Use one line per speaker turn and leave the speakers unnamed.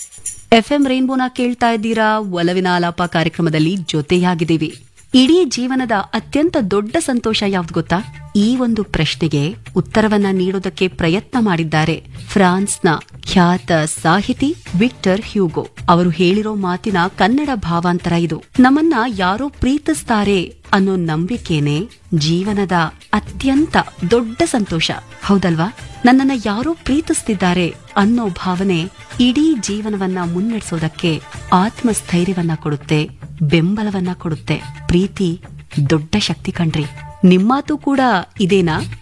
FM ರೈನ್ಬೋನ ಕೇಳ್ತಾ ಇದ್ದೀರಾ ಒಲವಿನ ಆಲಾಪ ಕಾರ್ಯಕ್ರಮದಲ್ಲಿ ಜೊತೆಯಾಗಿದ್ದೀವಿ ಇಡೀ ಜೀವನದ ಅತ್ಯಂತ ದೊಡ್ಡ ಸಂತೋಷ ಯಾವ್ದು ಗೊತ್ತಾ ಈ ಒಂದು ಪ್ರಶ್ನೆಗೆ ಉತ್ತರವನ್ನ ನೀಡೋದಕ್ಕೆ ಪ್ರಯತ್ನ ಮಾಡಿದ್ದಾರೆ ಫ್ರಾನ್ಸ್ನ ಖ್ಯಾತ ಸಾಹಿತಿ ವಿಕ್ಟರ್ ಹ್ಯೂಗೋ ಅವರು ಹೇಳಿರೋ ಮಾತಿನ ಕನ್ನಡ ಭಾವಾಂತರ ಇದು ನಮ್ಮನ್ನ ಯಾರೋ ಪ್ರೀತಿಸ್ತಾರೆ ಅನ್ನೋ ನಂಬಿಕೆನೆ ಜೀವನದ ಅತ್ಯಂತ ದೊಡ್ಡ ಸಂತೋಷ ಹೌದಲ್ವಾ ನನ್ನನ್ನ ಯಾರೋ ಪ್ರೀತಿಸ್ತಿದ್ದಾರೆ ಅನ್ನೋ ಭಾವನೆ ಇಡೀ ಜೀವನವನ್ನ ಮುನ್ನಡೆಸೋದಕ್ಕೆ ಆತ್ಮಸ್ಥೈರ್ಯವನ್ನ ಕೊಡುತ್ತೆ ಬೆಂಬಲವನ್ನ ಕೊಡುತ್ತೆ ಪ್ರೀತಿ ದೊಡ್ಡ ಶಕ್ತಿ ಕಣ್ರಿ ನಿಮ್ಮಾತು ಕೂಡ ಇದೇನಾ